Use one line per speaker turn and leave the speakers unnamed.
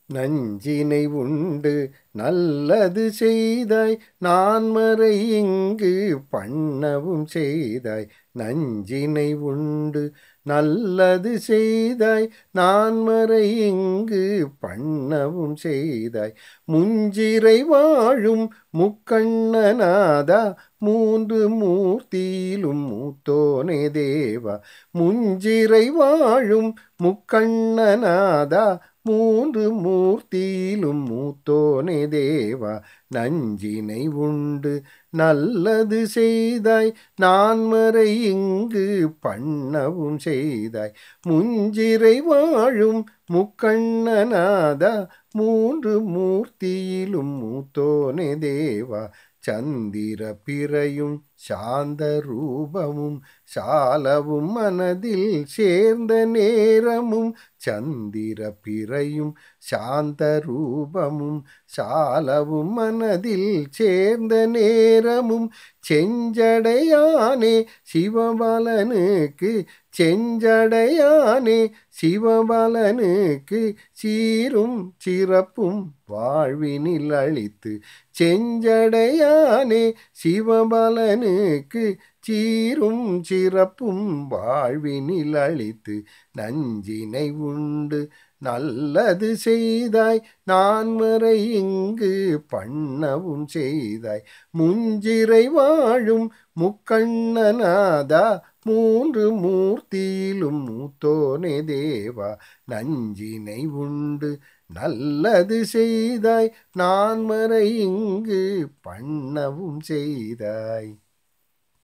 நஞ்சினை உண்டு நல்லது செய்தாய் நான்மறை இங்கு பண்ணவும் செய்தாய் நஞ்சினை உண்டு நல்லது செய்தாய் நான்மறை இங்கு பண்ணவும் செய்தாய் முஞ்சிரை வாழும் முக்கண்ணநாதா மூன்று மூர்த்தியிலும் மூத்தோனே தேவா முஞ்சிரை வாழும் முக்கண்ணநாதா மூன்று மூர்த்தியிலும் மூத்தோனே தேவா நஞ்சினை உண்டு நல்லது செய்தாய் நான்மறை இங்கு பண்ணவும் செய்தாய் முஞ்சிரை வாழும் முக்கண்ணநாதா மூன்று மூர்த்தியிலும் மூத்தோனே தேவா சந்திர பிறையும் சாந்த ரூபமும் சாலவும் மனதில் சேர்ந்த நேரமும் சந்திர பிறையும் சாந்த ரூபமும் சாலவும் மனதில் சேர்ந்த நேரமும் செஞ்சடையானே சிவபலனுக்கு செஞ்சடையானே சிவபலனுக்கு சீரும் சிறப்பும் வாழ்வினில் அளித்து செஞ்சடையானே சிவபலனுக்கு சீரும் சிறப்பும் வாழ்வினில் அளித்து நஞ்சினை உண்டு நல்லது செய்தாய் நான்மறை இங்கு பண்ணவும் செய்தாய் முஞ்சிரை வாழும் முக்கண்ணநாதா மூன்று மூர்த்தியிலும் மூத்தோனே தேவா நஞ்சினை உண்டு நல்லது செய்தாய் நான்மறை இங்கு பண்ணவும் செய்தாய்